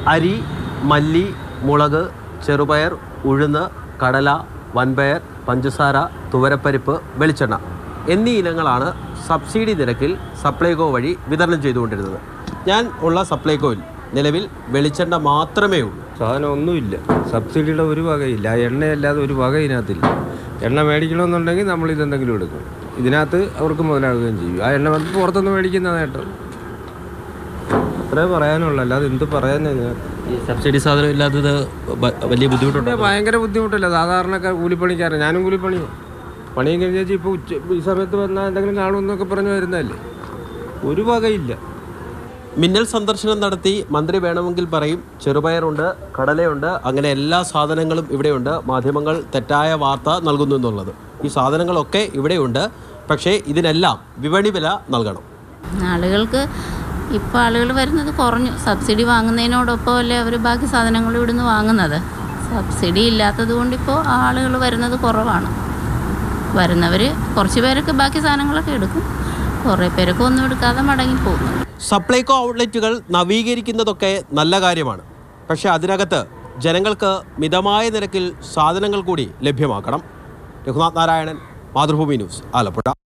അരി മല്ലി മുളക് ചെറുപയർ ഉഴുന്ന് കടല വൻപയർ പഞ്ചസാര തുവരപ്പരിപ്പ് വെളിച്ചെണ്ണ എന്നീ ഇനങ്ങളാണ് സബ്സിഡി നിരക്കിൽ സപ്ലൈകോ വഴി വിതരണം ചെയ്തുകൊണ്ടിരുന്നത് ഞാൻ ഉള്ള സപ്ലൈകോയിൽ നിലവിൽ വെളിച്ചെണ്ണ മാത്രമേ ഉള്ളൂ സാധനം ഒന്നുമില്ല സബ്സിഡിയുടെ ഒരു വകയില്ല ആ എണ്ണയല്ലാതെ ഒരു വക ഇതിനകത്തില്ല എണ്ണ മേടിക്കണമെന്നുണ്ടെങ്കിൽ നമ്മൾ ഇതെന്തെങ്കിലും എടുക്കും ഇതിനകത്ത് അവർക്ക് മുതലാകുകയും ചെയ്യും ആ എണ്ണ വന്ന് പുറത്തുനിന്ന് മേടിക്കുന്ന നേട്ടം അത്രേ പറയാനുള്ളൂ അല്ലാതെ എന്ത് പറയാനാ ഇതിനകത്ത്? ഈ സബ്സിഡി സാധനം ഇല്ലാത്തത് ബ- വലിയ ബുദ്ധിമുട്ടുണ്ട് പിന്നെ ഭയങ്കര ബുദ്ധിമുട്ടില്ല സാധാരണക്കാർ കൂലിപ്പണിക്കാരൻ ഞാനും കൂലിപ്പണിയാണ് പണിയും കഴിഞ്ഞ് വെച്ചാൽ ഇപ്പോൾ ഉച്ച ഈ സമയത്ത് വന്നാൽ എന്തെങ്കിലും കാണുമെന്നൊക്കെ പറഞ്ഞ് വരുന്നതല്ലേ ഒരു വകയില്ല മിന്നൽ സന്ദർശനം നടത്തി മന്ത്രി വേണമെങ്കിൽ പറയും ചെറുപയറുണ്ട് കടലയുണ്ട് അങ്ങനെ എല്ലാ സാധനങ്ങളും ഇവിടെയുണ്ട് മാധ്യമങ്ങൾ തെറ്റായ വാർത്ത നൽകുന്നു എന്നുള്ളത് ഈ സാധനങ്ങളൊക്കെ ഇവിടെയുണ്ട് പക്ഷേ ഇതിനെല്ലാം വിപണി വില നൽകണം ആളുകൾക്ക് ഇപ്പോൾ ആളുകൾ വരുന്നത് കുറഞ്ഞു സബ്സിഡി വാങ്ങുന്നതിനോടൊപ്പം അല്ലേ അവർ ബാക്കി സാധനങ്ങൾ ഇവിടുന്ന് വാങ്ങുന്നത് സബ്സിഡി ഇല്ലാത്തത് കൊണ്ടിപ്പോൾ ആളുകൾ വരുന്നത് കുറവാണ് വരുന്നവർ കുറച്ച് പേരൊക്കെ ബാക്കി സാധനങ്ങളൊക്കെ എടുക്കും കുറേ പേരൊക്കെ ഒന്നും എടുക്കാതെ മടങ്ങി പോകും സപ്ലൈകോ ഔട്ട്ലെറ്റുകൾ നവീകരിക്കുന്നതൊക്കെ നല്ല കാര്യമാണ് പക്ഷേ അതിനകത്ത് ജനങ്ങൾക്ക് മിതമായ നിരക്കിൽ സാധനങ്ങൾ കൂടി ലഭ്യമാക്കണം രഘുനാഥ് നാരായണൻ മാതൃഭൂമി ന്യൂസ് ആലപ്പുഴ